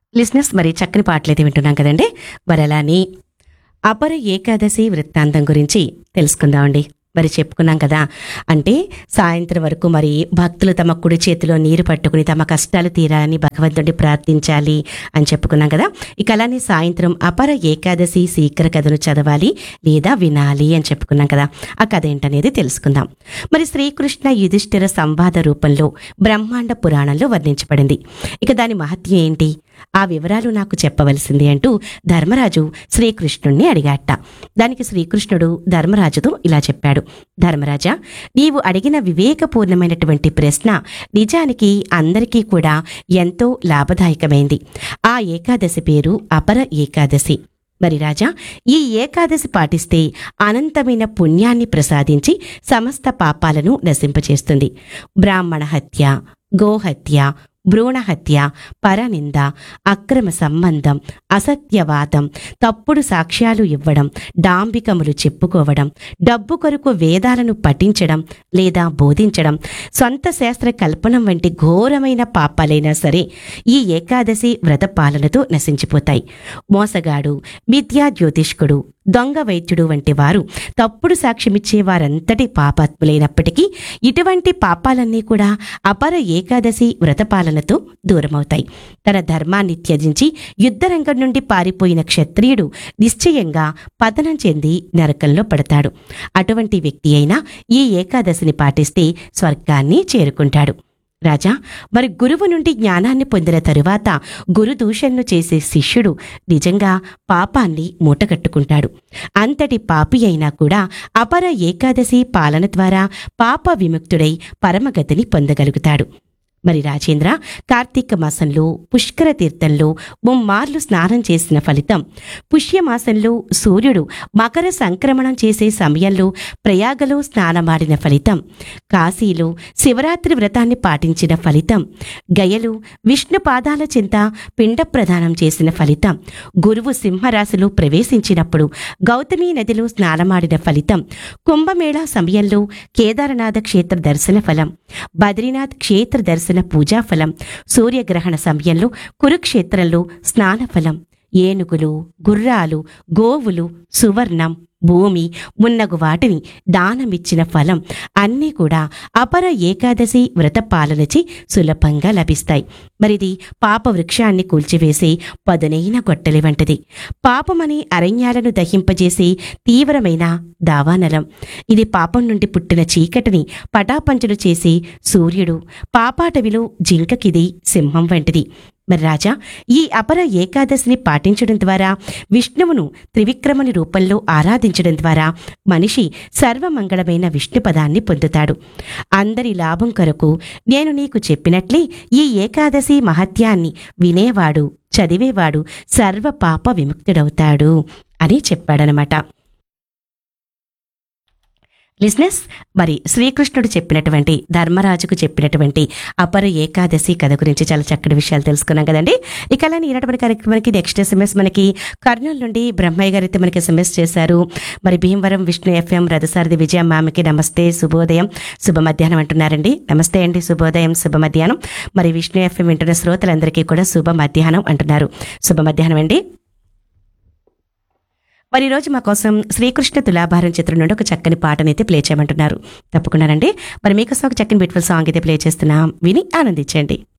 లిస్నెస్ మరి చక్కని పాటలైతే వింటున్నాం కదండి మరి అలానే అపర ఏకాదశి వృత్తాంతం గురించి తెలుసుకుందామండి మరి చెప్పుకున్నాం కదా అంటే సాయంత్రం వరకు మరి భక్తులు తమ కుడి చేతిలో నీరు పట్టుకుని తమ కష్టాలు తీరాలని భగవంతుడిని ప్రార్థించాలి అని చెప్పుకున్నాం కదా ఇక అలానే సాయంత్రం అపర ఏకాదశి శీఘ్ర కథను చదవాలి లేదా వినాలి అని చెప్పుకున్నాం కదా ఆ కథ ఏంటనేది తెలుసుకుందాం మరి శ్రీకృష్ణ యుధిష్ఠిర సంవాద రూపంలో బ్రహ్మాండ పురాణంలో వర్ణించబడింది ఇక దాని మహత్యం ఏంటి ఆ వివరాలు నాకు చెప్పవలసింది అంటూ ధర్మరాజు శ్రీకృష్ణుణ్ణి అడిగాట దానికి శ్రీకృష్ణుడు ధర్మరాజుతో ఇలా చెప్పాడు ధర్మరాజా నీవు అడిగిన వివేకపూర్ణమైనటువంటి ప్రశ్న నిజానికి అందరికీ కూడా ఎంతో లాభదాయకమైంది ఆ ఏకాదశి పేరు అపర ఏకాదశి మరి రాజా ఈ ఏకాదశి పాటిస్తే అనంతమైన పుణ్యాన్ని ప్రసాదించి సమస్త పాపాలను నశింపచేస్తుంది బ్రాహ్మణ హత్య గోహత్య భ్రూణహత్య పరనింద అక్రమ సంబంధం అసత్యవాదం తప్పుడు సాక్ష్యాలు ఇవ్వడం డాంబికములు చెప్పుకోవడం డబ్బు కొరకు వేదాలను పఠించడం లేదా బోధించడం సొంత శాస్త్ర కల్పనం వంటి ఘోరమైన పాపాలైనా సరే ఈ ఏకాదశి వ్రత పాలనతో నశించిపోతాయి మోసగాడు మిథ్యా జ్యోతిష్కుడు దొంగ వైద్యుడు వంటి వారు తప్పుడు సాక్ష్యమిచ్చే వారంతటి పాపాత్ములైనప్పటికీ ఇటువంటి పాపాలన్నీ కూడా అపర ఏకాదశి వ్రతపాలనతో దూరమవుతాయి తన ధర్మాన్ని త్యజించి యుద్ధరంగం నుండి పారిపోయిన క్షత్రియుడు నిశ్చయంగా పతనం చెంది నరకంలో పడతాడు అటువంటి వ్యక్తి అయినా ఈ ఏకాదశిని పాటిస్తే స్వర్గాన్ని చేరుకుంటాడు రాజా మరి గురువు నుండి జ్ఞానాన్ని పొందిన తరువాత గురు దూషణను చేసే శిష్యుడు నిజంగా పాపాన్ని మూటగట్టుకుంటాడు అంతటి పాపి అయినా కూడా అపర ఏకాదశి పాలన ద్వారా పాప విముక్తుడై పరమగతిని పొందగలుగుతాడు మరి రాజేంద్ర కార్తీక మాసంలో పుష్కర తీర్థంలో ముమ్మార్లు స్నానం చేసిన ఫలితం పుష్యమాసంలో సూర్యుడు మకర సంక్రమణం చేసే సమయంలో ప్రయాగలో స్నానమాడిన ఫలితం కాశీలో శివరాత్రి వ్రతాన్ని పాటించిన ఫలితం గయలు విష్ణు పాదాల చింత పిండ ప్రదానం చేసిన ఫలితం గురువు సింహరాశిలో ప్రవేశించినప్పుడు గౌతమి నదిలో స్నానమాడిన ఫలితం కుంభమేళా సమయంలో కేదారనాథ క్షేత్ర దర్శన ఫలం బద్రీనాథ్ క్షేత్ర దర్శన పూజా ఫలం సూర్యగ్రహణ సమయంలో కురుక్షేత్రంలో స్నాన ఫలం ఏనుగులు గుర్రాలు గోవులు సువర్ణం భూమి మున్నగు వాటిని దానమిచ్చిన ఫలం అన్నీ కూడా అపర ఏకాదశి వ్రత పాలనచి సులభంగా లభిస్తాయి మరిది పాప వృక్షాన్ని కూల్చివేసే పదునైన గొట్టలి వంటిది పాపమని అరణ్యాలను దహింపజేసే తీవ్రమైన దావానలం ఇది పాపం నుండి పుట్టిన చీకటిని పటాపంచలు చేసే సూర్యుడు పాపాటవిలో జింకకిది సింహం వంటిది మరి రాజా ఈ అపర ఏకాదశిని పాటించడం ద్వారా విష్ణువును త్రివిక్రముని రూపంలో ఆరాధించడం ద్వారా మనిషి సర్వమంగళమైన విష్ణు పదాన్ని పొందుతాడు అందరి లాభం కొరకు నేను నీకు చెప్పినట్లే ఈ ఏకాదశి మహత్యాన్ని వినేవాడు చదివేవాడు సర్వ పాప విముక్తుడవుతాడు అని చెప్పాడనమాట లిస్నెస్ మరి శ్రీకృష్ణుడు చెప్పినటువంటి ధర్మరాజుకు చెప్పినటువంటి అపర ఏకాదశి కథ గురించి చాలా చక్కటి విషయాలు తెలుసుకున్నాం కదండి ఇక అలానే ఈనాటి కార్యక్రమానికి నెక్స్ట్ ఎస్ఎంఎస్ మనకి కర్నూలు నుండి బ్రహ్మయ్య గారు అయితే మనకి ఎస్ఎంఎస్ చేశారు మరి భీమవరం విష్ణు ఎఫ్ఎం రథసారథి విజయ మామికి నమస్తే శుభోదయం శుభ మధ్యాహ్నం అంటున్నారండి నమస్తే అండి శుభోదయం శుభ మధ్యాహ్నం మరి విష్ణు ఎఫ్ఎం వింటున్న శ్రోతలందరికీ కూడా శుభ మధ్యాహ్నం అంటున్నారు శుభ మధ్యాహ్నం అండి మరి ఈ రోజు మా కోసం శ్రీకృష్ణ తులాభారం చిత్రం నుండి ఒక చక్కని పాటనైతే ప్లే చేయమంటున్నారు తప్పకుండానండి మరి మీకోసం ఒక చక్కని బ్యూటిఫుల్ సాంగ్ అయితే ప్లే చేస్తున్నాం విని ఆనందించండి